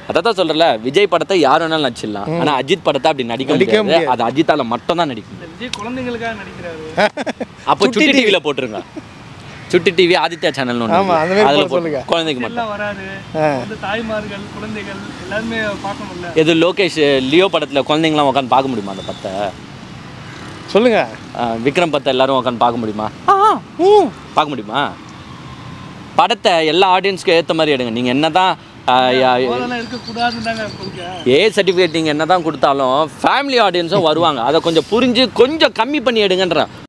அதான் தான் சொல்றல விஜய் படத்தை யார் வேணாலும் நடிச்சிடலாம் ஆனா அஜித் படத்தை அப்படி நடிக்க நடிக்க முடியாது முடியாது. அது அஜித்தால மட்டும் தான் நடிக்கும் இந்த விஜய் குழந்தைங்களுக்காக நடிக்கிறாரு அப்போ சுட்டி டிவில போட்டுருங்க சுட்டி டிவி ஆதித்யா சேனல் ஆமா, அந்த மாதிரி அதுல போட சொல்லுங்க. போட்டு குழந்தைக்கு மட்டும் எல்லாம் வராது வந்து தாய்மார்கள் குழந்தைகள் எல்லாருமே பார்க்கணும்ல எது லோகேஷ் லியோ படத்துல குழந்தைங்களாம் உட்காந்து பார்க்க முடியுமா அந்த பத்தை சொல்லுங்க ஆஹ் விக்ரம் பத்தை எல்லாரும் உட்காந்து பார்க்க முடியுமா பார்க்க முடியுமா படத்தை எல்லா ஆடியன்ஸ்க்கு ஏற்ற மாதிரி எடுங்க நீங்கள் என்ன தான் போதெல்லாம் இருக்கக்கூடாதுன்னு தாங்க கொள்கை ஏ சர்டிஃபிகேட் நீங்கள் என்ன தான் கொடுத்தாலும் ஃபேமிலி ஆடியன்ஸும் வருவாங்க அதை கொஞ்சம் புரிஞ்சு கொஞ்சம் கம்மி பண்ணி எடுங்கன்றேன்